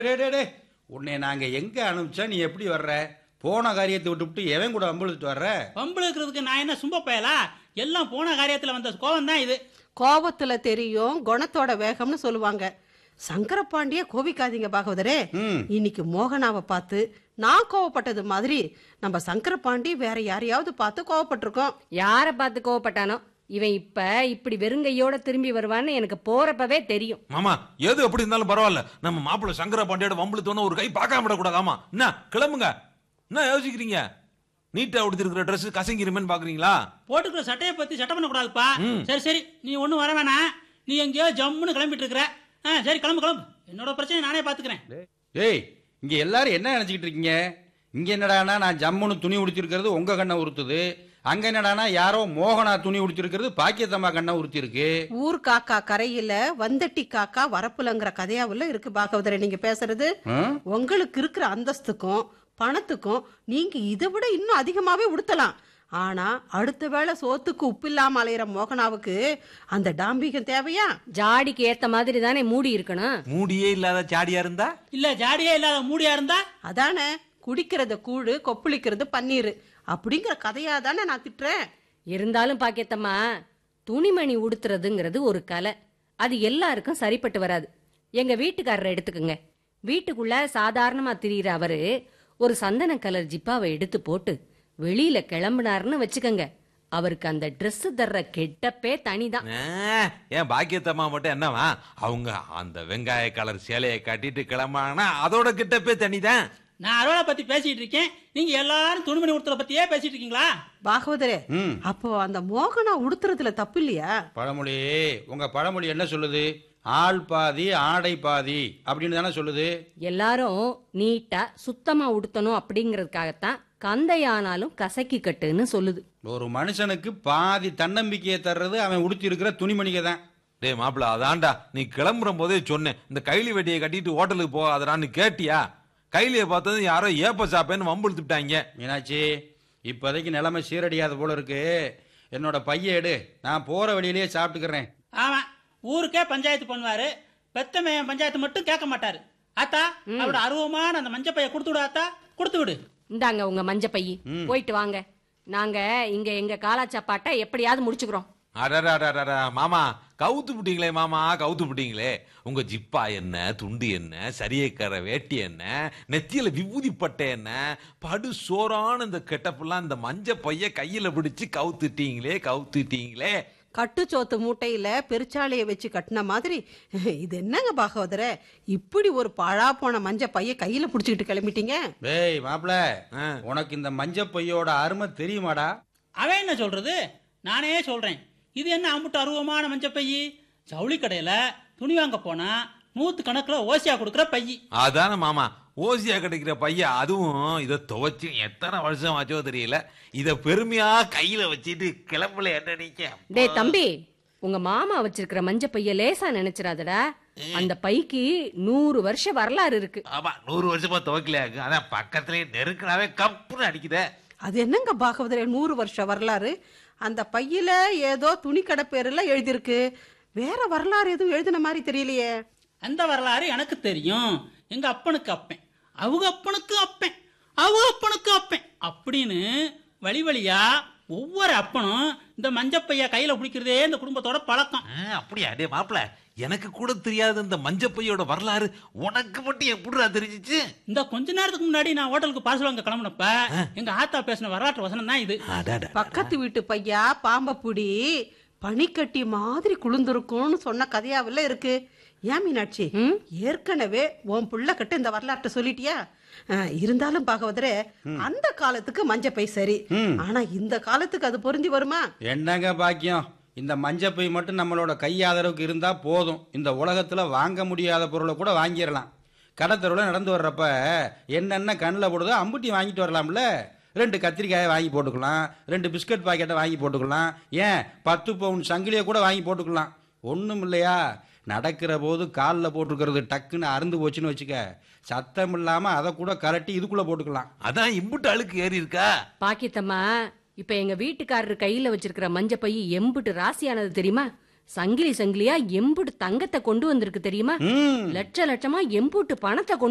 டே டே டே உன்னை நாங்க எங்க அனுப்பிச்சா நீ எப்படி வர்ற போன காரியத்தை விட்டுவிட்டு எவன் கூட அம்புழுத்துட்டு வர்ற பம்பு இருக்கிறதுக்கு நான் என்ன சும்ப பயலா எல்லாம் போன காரியத்துல வந்த கோபம் தான் இது கோபத்துல தெரியும் குணத்தோட வேகம்னு சொல்லுவாங்க சங்கரபாண்டிய கோபிக்காதீங்க பாகவதரே ம். இன்னைக்கு மோகனாவை பார்த்து நான் கோவப்பட்டது மாதிரி நம்ம சங்கரபாண்டி வேற யாரையாவது பார்த்து கோவப்பட்டிருக்கோம் யார பார்த்து கோவப்பட்டானோ இவன் இப்ப இப்படி வெறுங்கையோட திரும்பி வருவான்னு எனக்கு போறப்பவே தெரியும் மாமா எது எப்படி இருந்தாலும் பரவாயில்ல நம்ம மாப்பிள்ளை சங்கர பாண்டியோட வம்பளுத்தோன்னு ஒரு கை பார்க்காம விடக்கூடாதாமா என்ன கிளம்புங்க என்ன யோசிக்கிறீங்க நீட்டா உடுத்திருக்கிற Dress கசங்கிருமேன்னு பாக்குறீங்களா போட்டுக்கிற சட்டையை பத்தி சட்டை பண்ணக்கூடாதுப்பா சரி சரி நீ ஒன்றும் வர வேணாம் நீ எங்கேயோ ஜம்முன்னு கிளம்பிட்டு இருக்கிற ஆ சரி கிளம்பு கிளம்பு என்னோட பிரச்சனை நானே பாத்துக்கிறேன் ஏய் இங்க எல்லாரும் என்ன நினைச்சுக்கிட்டு இருக்கீங்க இங்க என்னடானா நான் ஜம்முன்னு துணி உடுத்திருக்கிறது உங்க கண்ணை உறுத்துது அங்க என்னடானா யாரோ மோகனா துணி உடுத்திருக்கிறது பாக்கியத்தம்மா கண்ணை உறுத்திருக்கு ஊர் காக்கா கரையில வந்தட்டி காக்கா வரப்புலங்கிற கதையாவுல இருக்கு பாகவதரே நீங்க பேசுறது ம்? உங்களுக்கு இருக்கிற அந்தஸ்துக்கும் பணத்துக்கும் நீங்க இதை விட இன்னும் அதிகமாவே உடுத்தலாம் ஆனா அடுத்த வேளை சோத்துக்கு உப்பு இல்லாம அலையிற மோகனாவுக்கு அந்த டாம்பிகம் தேவையா ஜாடிக்கு ஏத்த மாதிரி தானே மூடி இருக்கணும் மூடியே இல்லாத சாடியா இருந்தா இல்ல ஜாடியே இல்லாத மூடியா இருந்தா அதானே குடிக்கிறது கூழு கொப்புளிக்கிறது பன்னீர் அப்படிங்கிற கதையா தானே நான் திட்டுறேன் இருந்தாலும் பாக்கியத்தம்மா துணிமணி உடுத்துறதுங்கிறது ஒரு கலை அது எல்லாருக்கும் சரிப்பட்டு வராது எங்க வீட்டுக்காரரை எடுத்துக்கோங்க வீட்டுக்குள்ள சாதாரணமா திரியிற அவரு ஒரு சந்தன கலர் ஜிப்பாவை எடுத்து போட்டு வெளியில கிளம்புனாருன்னு வச்சுக்கோங்க அவருக்கு அந்த Dress தர்ற கெட்டப்பே தனிதான் ஆ, ஏன் பாக்கியத்தம்மா மட்டும் என்னவா அவங்க அந்த வெங்காய கலர் சேலையை கட்டிட்டு கிளம்பாங்கன்னா அதோட கிட்டப்பே தனிதான் நான் அறுவடை பத்தி பேசிட்டு இருக்கேன் நீங்க எல்லாரும் துணிமணி உடுத்துற பத்தியே பேசிட்டு இருக்கீங்களா பாகவதரே ம் அப்போ அந்த மோகனா உடுத்துறதுல தப்பு இல்லையா பழமொழி உங்க பழமொழி என்ன சொல்லுது ஆள் பாதி ஆடை பாதி அப்படின்னு தானே சொல்லுது எல்லாரும் நீட்டா சுத்தமா உடுத்தணும் அப்படிங்கறதுக்காகத்தான் கந்தையானாலும் கசக்கி கட்டுன்னு சொல்லுது ஒரு மனுஷனுக்கு பாதி தன்னம்பிக்கையை தர்றது அவன் உடுத்தி இருக்கிற துணிமணிக தான் டேய் மாப்பிள அதான்டா நீ கிளம்புற போதே சொன்னேன் இந்த கைலி வெட்டியை கட்டிட்டு ஹோட்டலுக்கு போகாதடான்னு கேட்டியா கைலியை பார்த்தது யாரோ ஏப்ப சாப்பேன்னு வம்புழுத்து விட்டாங்க மீனாட்சி இப்போதைக்கு நிலைமை சீரடியாத போல இருக்கு என்னோட பைய எடு நான் போற வழியிலேயே சாப்பிட்டுக்கிறேன் ஆமா ஊருக்கே பஞ்சாயத்து பண்ணுவாரு பெத்தமையன் பஞ்சாயத்து மட்டும் கேட்க மாட்டாரு ஆத்தா அவரோட அருவமான அந்த மஞ்சள் பைய கொடுத்து விடு ஆத்தா கொடுத்து விடு இந்தாங்க உங்க மஞ்ச பையி போயிட்டு வாங்க நாங்க இங்க எங்க காலாச்சாப்பாட்டை எப்படியாவது முடிச்சுக்கிறோம் அடடடடடா மாமா கவுத்து விட்டீங்களே மாமா கவுத்து விட்டீங்களே உங்க ஜிப்பா என்ன துண்டு என்ன சரியக்கரை வேட்டி என்ன நெத்தியில விபூதி பட்டை என்ன படு சோறான இந்த கெட்டப்பெல்லாம் இந்த மஞ்ச பைய கையில பிடிச்சு கவுத்துட்டீங்களே கவுத்துட்டீங்களே கட்டுச்சோத்து மூட்டையில பெருச்சாலையை வச்சு கட்டின மாதிரி இது என்னங்க பாகவதரே இப்படி ஒரு பழா போன மஞ்ச பைய கையில புடிச்சுக்கிட்டு கிளம்பிட்டீங்க டேய் மாப்பிள ஆ. உனக்கு இந்த மஞ்ச பையோட அருமை தெரியுமாடா அவன் என்ன சொல்றது நானே சொல்றேன் இது என்ன அம்புட்டு அருவமான மஞ்சள் பையி ஜவுளி கடையில துணி வாங்க போனா நூத்து கணக்குல ஓசியா கொடுக்குற பையி அதான மாமா ஓசியா கிடைக்கிற பையன் அதுவும் இதை துவைச்சு எத்தனை வருஷம் ஆச்சோ தெரியல இத பெருமையா கையில வச்சுட்டு கிளம்பல என்ன நீங்க டேய் தம்பி உங்க மாமா வச்சிருக்கிற மஞ்ச பைய லேசா நினைச்சிடாதடா அந்த பைக்கு நூறு வருஷ வரலாறு இருக்கு ஆமா நூறு வருஷமா துவைக்கலையாக்கு அதான் பக்கத்துலயே நெருக்கினாவே கப்புன்னு அடிக்குதே அது என்னங்க பாகவதரே நூறு வருஷ வரலாறு அந்த பையில ஏதோ துணி கடை பேர்ல எழுதியிருக்கு வேற வரலாறு எதுவும் எழுதின மாதிரி தெரியலையே அந்த வரலாறு எனக்கு தெரியும் எங்க அப்பனுக்கு அப்பேன் அவங்க அப்பனுக்கு அப்பேன் அவங்க அப்பனுக்கு அப்பேன் அப்படின்னு வழி வழியா ஒவ்வொரு அப்பனும் இந்த மஞ்சப்பைய கையில பிடிக்கிறதே இந்த குடும்பத்தோட பழக்கம் ஆ, அப்படியா டே மாப்பிள எனக்கு கூட தெரியாத இந்த மஞ்சப்பையோட வரலாறு உனக்கு மட்டும் எப்படிடா தெரிஞ்சிச்சு இந்த கொஞ்ச நேரத்துக்கு முன்னாடி நான் ஹோட்டலுக்கு பார்சல் வாங்க கிளம்புனப்ப எங்க ஆத்தா பேசின வரலாற்று வசனம் தான் இது அடாடா. பக்கத்து வீட்டு பையா பாம்ப புடி பனிக்கட்டி மாதிரி குளிர்ந்திருக்கும்னு சொன்ன கதையாவில் இருக்கு ஏன் மீனாட்சி ஏற்கனவே உன் புள்ள கிட்ட இந்த வரலாற்றை சொல்லிட்டியா அஹ், இருந்தாலும் பாகவதரே அந்த காலத்துக்கு மஞ்ச பை சரி ஆனா இந்த காலத்துக்கு அது பொருந்தி வருமா என்னங்க பாக்கியம் இந்த மஞ்சப்பை மட்டும் நம்மளோட கை ஆதரவுக்கு இருந்தா போதும் இந்த உலகத்துல வாங்க முடியாத பொருளை கூட வாங்கிடலாம் கடத்தருவில் நடந்து வர்றப்ப என்னென்ன கண்ணில் போடுதோ அம்புட்டி வாங்கிட்டு வரலாம்ல ரெண்டு கத்திரிக்காயை வாங்கி போட்டுக்கலாம் ரெண்டு பிஸ்கட் பாக்கெட்டை வாங்கி போட்டுக்கலாம் ஏன் பத்து பவுன் சங்கிலியை கூட வாங்கி போட்டுக்கலாம் ஒன்றும் இல்லையா நடக்கிற போது காலில் போட்டுக்கிறது டக்குன்னு அருந்து போச்சுன்னு வச்சுக்க சத்தம் இல்லாமல் அதை கூட கரட்டி இதுக்குள்ளே போட்டுக்கலாம் அதான் இம்புட்டு அழுக்கு ஏறி இருக்கா பாக்கித்தம்மா இப்ப எங்க வீட்டுக்காரர் கையில வச்சிருக்கிற மஞ்ச பை எம்புட்டு ராசியானது தெரியுமா சங்கிலி சங்கிலியா எம்புட்டு தங்கத்தை கொண்டு வந்திருக்கு தெரியுமா ம் லட்ச லட்சமா எம்புட்டு பணத்தை கொண்டு